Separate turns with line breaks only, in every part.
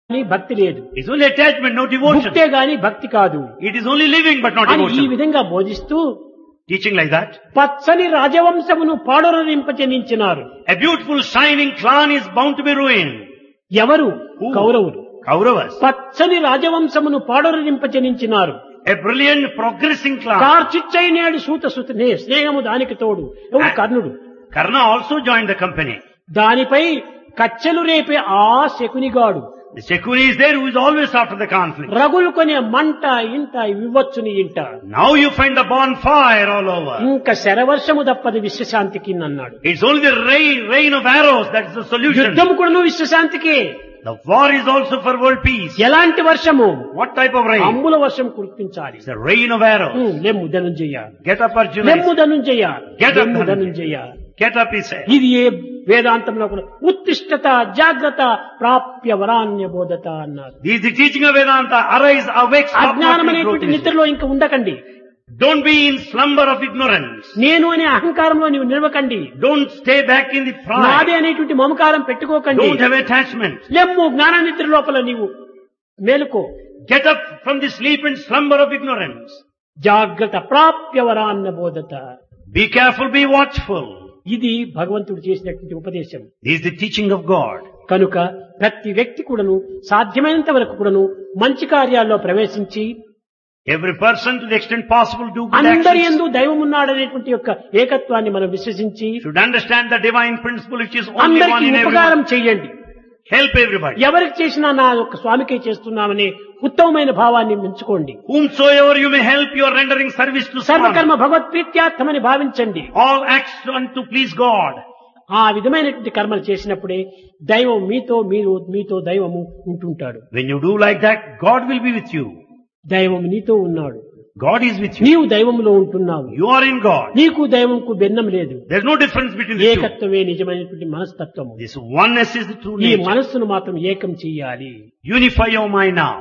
కానీ భక్తి లేదు
It's only attachment, no devotion.
భక్తే గాని భక్తి కాదు
It is only living but not
అని ఈ
devotion.
విధంగా బోధిస్తూ
Teaching like that.
పచ్చని రాజవంశమును పాడొరనింపచెనించినారు
A beautiful shining clan is bound to be ruined.
ఎవరు
Who?
కౌరవులు
Kauravas.
పచ్చని రాజవంశమును పాడొరనింపచెనించినారు
A brilliant progressing clan.
కార్చిచ్చైనేడు సూత సుతనే స్నేహము దానికి తోడు ఎవడు కర్ణుడు
Karna also joined the company.
దానిపై కచ్చెలు రేపే ఆ శకునిగాడు
The Shakuni is there who is always after the conflict.
రగులు కొనే మంట ఇంట ఇవ్వచ్చుని ఇంట
Now you find the bonfire all over.
ఇంకా శరవర్షము తప్పది విశ్వశాంతికి అన్నాడు
It's only the rain, rain of arrows that's the solution.
యుద్ధం కూడా విశ్వశాంతికి
The war is also for world peace.
ఎలాంటి వర్షము
What type of rain?
అమ్ముల వర్షం కురిపించాలి
It's the rain of arrows.
ఉమ్, లెమ్ము ధనుంజయ
Get up Arjuna.
లెమ్ము ధనుంజయ
Get up,
లెమ్ము
Dhananjaya.
Dhanunjaya
Get up he said.
ఇది ఏ వేదాంతంలో కూడా ఉత్తిష్టత జాగ్రత్త ప్రాప్య వరాన్య బోధత అన్నారు
This is the teaching of Vedanta. Arise, awake, stop
అజ్ఞానం
not in
అనేటువంటి
growth.
నిద్రలో ఇంకా ఉండకండి
Don't be in slumber of ignorance.
నేను అనే అహంకారంలో నీవు నిలవకండి
Don't stay back in the
నాదే
pride.
అనేటువంటి మమకారం పెట్టుకోకండి
Don't have attachment.
లెమ్ము జ్ఞాన నిద్ర లోపల నీవు మేలుకో
Get up from the sleep and slumber of ignorance.
జాగ్రత్త ప్రాప్య వరాన్న బోధత
Be careful, be watchful.
ఇది భగవంతుడు చేసినటువంటి ఉపదేశం
This is the teaching of God.
కనుక ప్రతి వ్యక్తి కూడాను సాధ్యమైనంత వరకు కూడాను మంచి కార్యాల్లో ప్రవేశించి
Every person to the extent possible do good
అందరి
actions.
ఎందు దైవం ఉన్నాడనేటువంటి యొక్క ఏకత్వాన్ని మనం విశ్వసించి
Should understand the divine principle which is only one
అందరికీ
in
ఉపకారం
everyone.
చేయండి
Help everybody.
ఎవరికి చేసినా నా యొక్క స్వామికే చేస్తున్నామనే ఉత్తమమైన భావాన్ని ఉంచుకోండి
Whomsoever you may help, you are rendering service to someone.
సర్వకర్మ భగవత్ప్రీత్యార్థమని భావించండి
All acts done to please God.
ఆ విధమైనటువంటి కర్మలు చేసినప్పుడే దైవం మీతో మీరు మీతో దైవము ఉంటుంటాడు
When you do like that, God will be with you.
దైవం నీతో ఉన్నాడు
God is with you.
నీవు దైవములో ఉంటున్నావు
You are in God.
నీకు దైవంకు భిన్నం లేదు
There's no difference between the two.
ఏకత్వమే నిజమైనటువంటి మనస్తత్వము
This oneness is the true
ఈ
nature.
మనస్సును మాత్రం ఏకం చెయ్యాలి
Unify your mind now.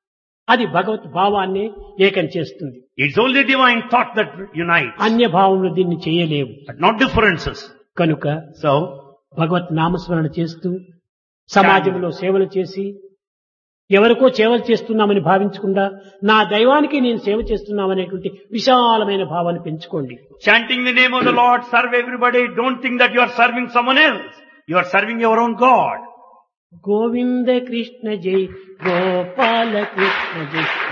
అది భగవత్ భావాన్ని ఏకం చేస్తుంది
It's only divine thought that unites,
అన్య భావంలో దీన్ని చేయలేవు
but not differences.
కనుక
So,
భగవత్ నామస్మరణ చేస్తూ సమాజంలో సేవలు చేసి ఎవరికో సేవలు చేస్తున్నామని భావించకుండా నా దైవానికి నేను సేవ చేస్తున్నామనేటువంటి విశాలమైన భావాన్ని పెంచుకోండి
chanting the name of the Lord, serve everybody. Don't think that you are serving someone else. You are serving your own God.
Govinda Krishna జై గోపాల కృష్ణ జై